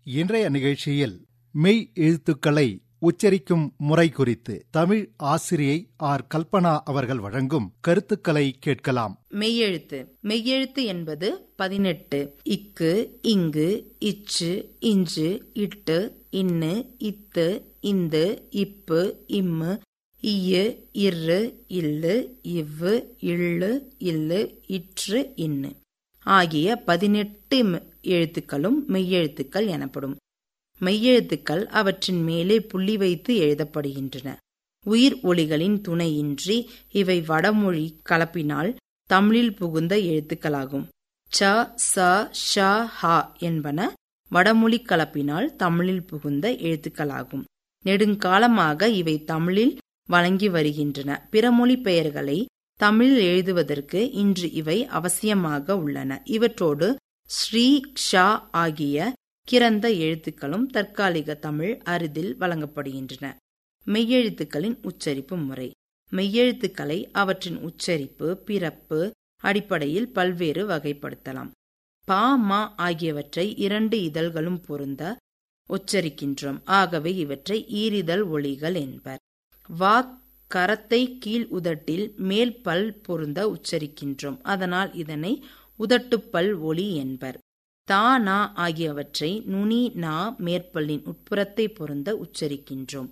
இன்றைய நிகழ்ச்சியில் மெய் எழுத்துக்களை உச்சரிக்கும் முறை குறித்து தமிழ் ஆசிரியை ஆர் கல்பனா அவர்கள் வழங்கும் கருத்துக்களை கேட்கலாம் மெய்யெழுத்து மெய்யெழுத்து என்பது பதினெட்டு இக்கு இங்கு இச்சு இஞ்சு இட்டு இன்னு இத்து இந்து இப்பு இம்மு இய்யு இரு இல்லு இவ்வு இல்லு இல்லு இற்று இன்னு ஆகிய பதினெட்டு எழுத்துக்களும் மெய்யெழுத்துக்கள் எனப்படும் மெய்யெழுத்துக்கள் அவற்றின் மேலே புள்ளி வைத்து எழுதப்படுகின்றன உயிர் ஒளிகளின் துணையின்றி இவை வடமொழி கலப்பினால் தமிழில் புகுந்த எழுத்துக்களாகும் ச ச ஷ ஹ என்பன வடமொழி கலப்பினால் தமிழில் புகுந்த எழுத்துக்களாகும் நெடுங்காலமாக இவை தமிழில் வழங்கி வருகின்றன பிற மொழி பெயர்களை தமிழில் எழுதுவதற்கு இன்று இவை அவசியமாக உள்ளன இவற்றோடு ஸ்ரீ க்ஷா ஆகிய கிறந்த எழுத்துக்களும் தற்காலிக தமிழ் அரிதில் வழங்கப்படுகின்றன மெய்யெழுத்துக்களின் உச்சரிப்பு முறை மெய்யெழுத்துக்களை அவற்றின் உச்சரிப்பு பிறப்பு அடிப்படையில் பல்வேறு வகைப்படுத்தலாம் பா மா ஆகியவற்றை இரண்டு இதழ்களும் பொருந்த உச்சரிக்கின்றோம் ஆகவே இவற்றை ஈரிதழ் ஒளிகள் என்பர் வா கரத்தை கீழ் உதட்டில் மேல் பல் பொருந்த உச்சரிக்கின்றோம் அதனால் இதனை உதட்டுப்பல் ஒளி என்பர் தா நா ஆகியவற்றை நுனி நா மேற்பல்லின் உட்புறத்தை பொருந்த உச்சரிக்கின்றோம்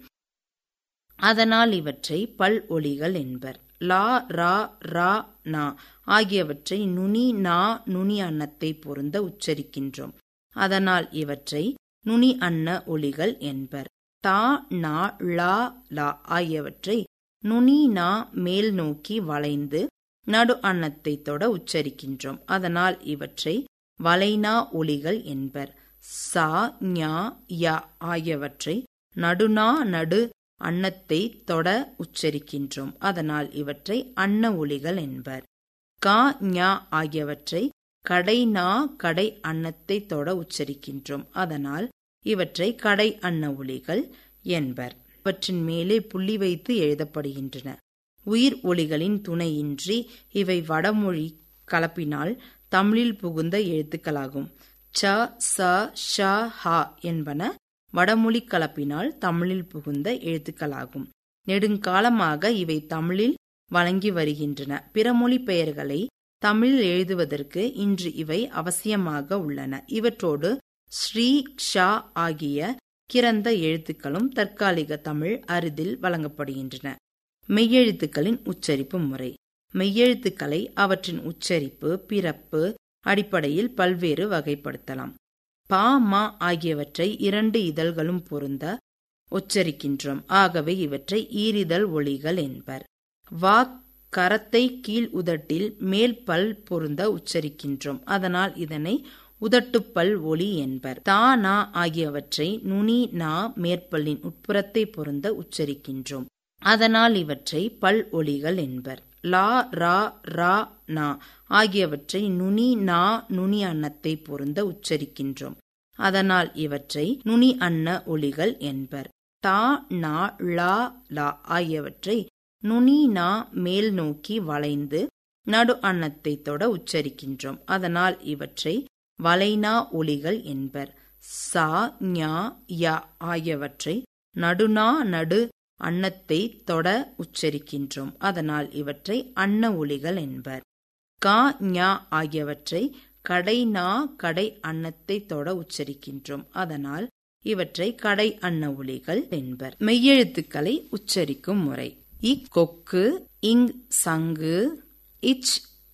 அதனால் இவற்றை பல் ஒளிகள் என்பர் லா ரா ரா நா ஆகியவற்றை நுனி நா நுனி அன்னத்தை பொருந்த உச்சரிக்கின்றோம் அதனால் இவற்றை நுனி அன்ன ஒளிகள் என்பர் தா நா லா லா ஆகியவற்றை நுனி நா மேல் நோக்கி வளைந்து நடு அன்னத்தை தொட உச்சரிக்கின்றோம் அதனால் இவற்றை வளைனா ஒளிகள் என்பர் சா ஞா யா ஆகியவற்றை நடுநா நடு அன்னத்தை தொட உச்சரிக்கின்றோம் அதனால் இவற்றை அன்ன ஒளிகள் என்பர் கா ஞா ஆகியவற்றை கடை நா கடை அன்னத்தை தொட உச்சரிக்கின்றோம் அதனால் இவற்றை கடை அன்ன ஒளிகள் என்பர் இவற்றின் மேலே புள்ளி வைத்து எழுதப்படுகின்றன உயிர் ஒளிகளின் துணையின்றி இவை வடமொழி கலப்பினால் தமிழில் புகுந்த எழுத்துக்களாகும் ச ச ஷ ஹ என்பன வடமொழி கலப்பினால் தமிழில் புகுந்த எழுத்துக்களாகும் நெடுங்காலமாக இவை தமிழில் வழங்கி வருகின்றன பிற மொழி பெயர்களை தமிழில் எழுதுவதற்கு இன்று இவை அவசியமாக உள்ளன இவற்றோடு ஸ்ரீ க்ஷா ஆகிய கிறந்த எழுத்துக்களும் தற்காலிக தமிழ் அரிதில் வழங்கப்படுகின்றன மெய்யெழுத்துக்களின் உச்சரிப்பு முறை மெய்யெழுத்துக்களை அவற்றின் உச்சரிப்பு பிறப்பு அடிப்படையில் பல்வேறு வகைப்படுத்தலாம் பா மா ஆகியவற்றை இரண்டு இதழ்களும் பொருந்த உச்சரிக்கின்றோம் ஆகவே இவற்றை ஈரிதழ் ஒளிகள் என்பர் வா கரத்தை கீழ் உதட்டில் மேல் பல் பொருந்த உச்சரிக்கின்றோம் அதனால் இதனை உதட்டுப்பல் ஒளி என்பர் தா நா ஆகியவற்றை நுனி நா மேற்பல்லின் உட்புறத்தை பொருந்த உச்சரிக்கின்றோம் அதனால் இவற்றை பல் ஒளிகள் என்பர் லா ரா ரா நா ஆகியவற்றை நுனி நா நுனி அன்னத்தை பொருந்த உச்சரிக்கின்றோம் அதனால் இவற்றை நுனி அன்ன ஒளிகள் என்பர் தா நா லா லா ஆகியவற்றை நுனி நா மேல் நோக்கி வளைந்து நடு அன்னத்தை தொட உச்சரிக்கின்றோம் அதனால் இவற்றை வளைனா ஒளிகள் என்பர் சா ஞா யா ஆகியவற்றை நடுநா நடு அன்னத்தை தொட உச்சரிக்கின்றோம் அதனால் இவற்றை அன்ன ஒளிகள் என்பர் கா ஞா ஆகியவற்றை கடை நா கடை அன்னத்தை தொட உச்சரிக்கின்றோம் அதனால் இவற்றை கடை அன்ன ஒளிகள் என்பர் மெய்யெழுத்துக்களை உச்சரிக்கும் முறை இ கொக்கு இங் சங்கு இச்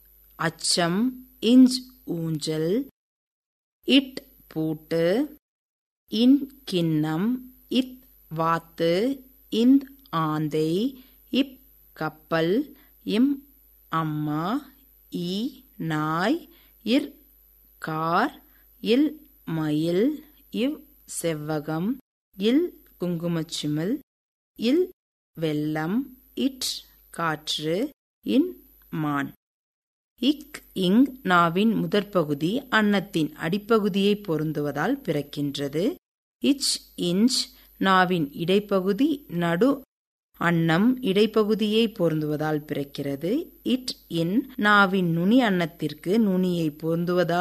அச்சம் இஞ்ச் ஊஞ்சல் இட் பூட்டு இன் கிண்ணம் இத் வாத்து இந்த் ஆந்தை இப் கப்பல் இம் அம்மா ஈ நாய் இர் கார் இல் மயில் இவ் செவ்வகம் இல் குங்குமச்சிமில் இல் வெள்ளம் இட் காற்று இன் மான் இக் இங் நாவின் முதற்பகுதி அன்னத்தின் அடிப்பகுதியை பொருந்துவதால் பிறக்கின்றது இச் இஞ்ச் நாவின் இடைப்பகுதி நடு அன்னம் இடைப்பகுதியை பொருந்துவதால் பிறக்கிறது இட் இன் நாவின் நுனி அன்னத்திற்கு நுனியை பொருந்துவதால்